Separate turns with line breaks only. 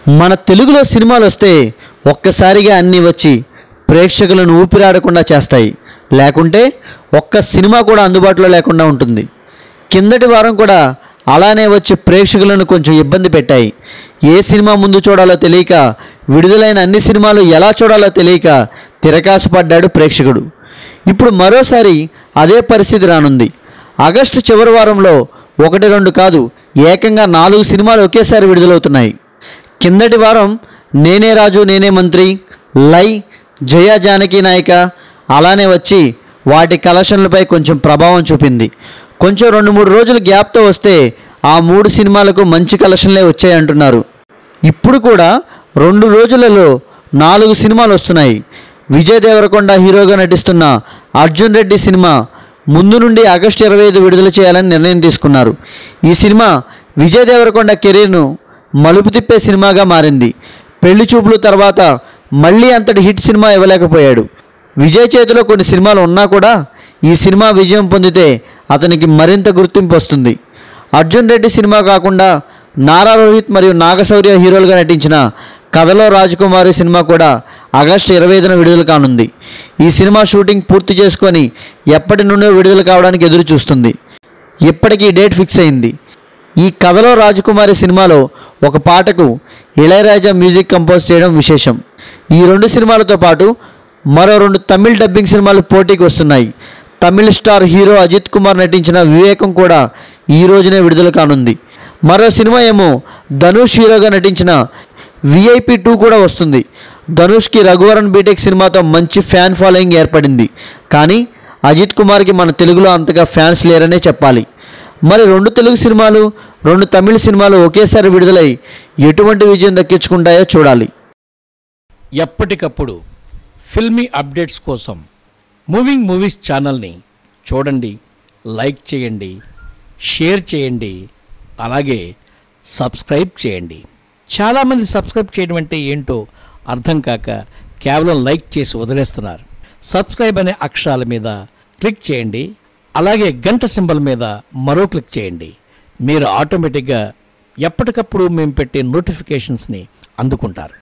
మన తెలుగులో సినిమాలు వస్తే ఒక్కసారిగా అన్నీ వచ్చి ప్రేక్షకులను ఊపిరాడకుండా చేస్తాయి లేకుంటే ఒక్క సినిమా కూడా అందుబాటులో లేకుండా ఉంటుంది కిందటి వారం కూడా అలానే వచ్చి ప్రేక్షకులను కొంచెం ఇబ్బంది పెట్టాయి ఏ సినిమా ముందు చూడాలో తెలియక విడుదలైన అన్ని సినిమాలు ఎలా చూడాలో తెలియక తిరకాసు పడ్డాడు ప్రేక్షకుడు ఇప్పుడు మరోసారి అదే పరిస్థితి రానుంది ఆగస్టు చివరి వారంలో ఒకటి రెండు కాదు ఏకంగా నాలుగు సినిమాలు ఒకేసారి విడుదలవుతున్నాయి కిందటి వారం నేనే రాజు నేనే మంత్రి లై జయ జానకి నాయక అలానే వచ్చి వాటి కలెక్షన్లపై కొంచెం ప్రభావం చూపింది కొంచెం రెండు మూడు రోజులు గ్యాప్తో వస్తే ఆ మూడు సినిమాలకు మంచి కలెక్షన్లే వచ్చాయంటున్నారు ఇప్పుడు కూడా రెండు రోజులలో నాలుగు సినిమాలు వస్తున్నాయి విజయ్ దేవరకొండ హీరోగా నటిస్తున్న అర్జున్ రెడ్డి సినిమా ముందు నుండి ఆగస్టు ఇరవై ఐదు విడుదల చేయాలని నిర్ణయం తీసుకున్నారు ఈ సినిమా విజయ్ దేవరకొండ కెరీర్ను మలుపు తిప్పే సినిమాగా మారింది పెళ్లి చూపులు తర్వాత మళ్ళీ అంతటి హిట్ సినిమా ఇవ్వలేకపోయాడు విజయ్ చేతిలో కొన్ని సినిమాలు ఉన్నా కూడా ఈ సినిమా విజయం పొందితే అతనికి మరింత గుర్తింపు వస్తుంది అర్జున్ రెడ్డి సినిమా కాకుండా నారా రోహిత్ మరియు నాగశౌర్య హీరోలుగా నటించిన కథలో రాజకుమారి సినిమా కూడా ఆగస్టు ఇరవై ఐదున విడుదల కానుంది ఈ సినిమా షూటింగ్ పూర్తి చేసుకొని ఎప్పటి నుండో విడుదల కావడానికి ఎదురు చూస్తుంది ఇప్పటికీ డేట్ ఫిక్స్ అయింది ఈ కథలో రాజకుమారి సినిమాలో ఒక పాటకు ఇళయరాజా మ్యూజిక్ కంపోజ్ చేయడం విశేషం ఈ రెండు సినిమాలతో పాటు మరో రెండు తమిళ్ డబ్బింగ్ సినిమాలు పోటీకి వస్తున్నాయి తమిళ స్టార్ హీరో అజిత్ కుమార్ నటించిన వివేకం కూడా ఈ రోజునే విడుదల కానుంది మరో సినిమా ఏమో ధనుష్ హీరోగా నటించిన విఐపి టూ కూడా వస్తుంది ధనుష్కి రఘువరన్ బీటెక్ సినిమాతో మంచి ఫ్యాన్ ఫాలోయింగ్ ఏర్పడింది కానీ అజిత్ కుమార్కి మన తెలుగులో అంతగా ఫ్యాన్స్ లేరనే చెప్పాలి మరి రెండు తెలుగు సినిమాలు రెండు తమిళ సినిమాలు ఒకేసారి విడుదలై ఎటువంటి విజయం దక్కించుకుంటాయో చూడాలి
ఎప్పటికప్పుడు ఫిల్మీ అప్డేట్స్ కోసం మూవింగ్ మూవీస్ ఛానల్ని చూడండి లైక్ చేయండి షేర్ చేయండి అలాగే సబ్స్క్రైబ్ చేయండి చాలామంది సబ్స్క్రైబ్ చేయడం అంటే ఏంటో అర్థం కాక కేవలం లైక్ చేసి వదిలేస్తున్నారు సబ్స్క్రైబ్ అనే అక్షరాల మీద క్లిక్ చేయండి అలాగే గంట సింబల్ మీద మరో క్లిక్ చేయండి మీరు ఆటోమేటిక్గా ఎప్పటికప్పుడు మేము పెట్టే నోటిఫికేషన్స్ని అందుకుంటారు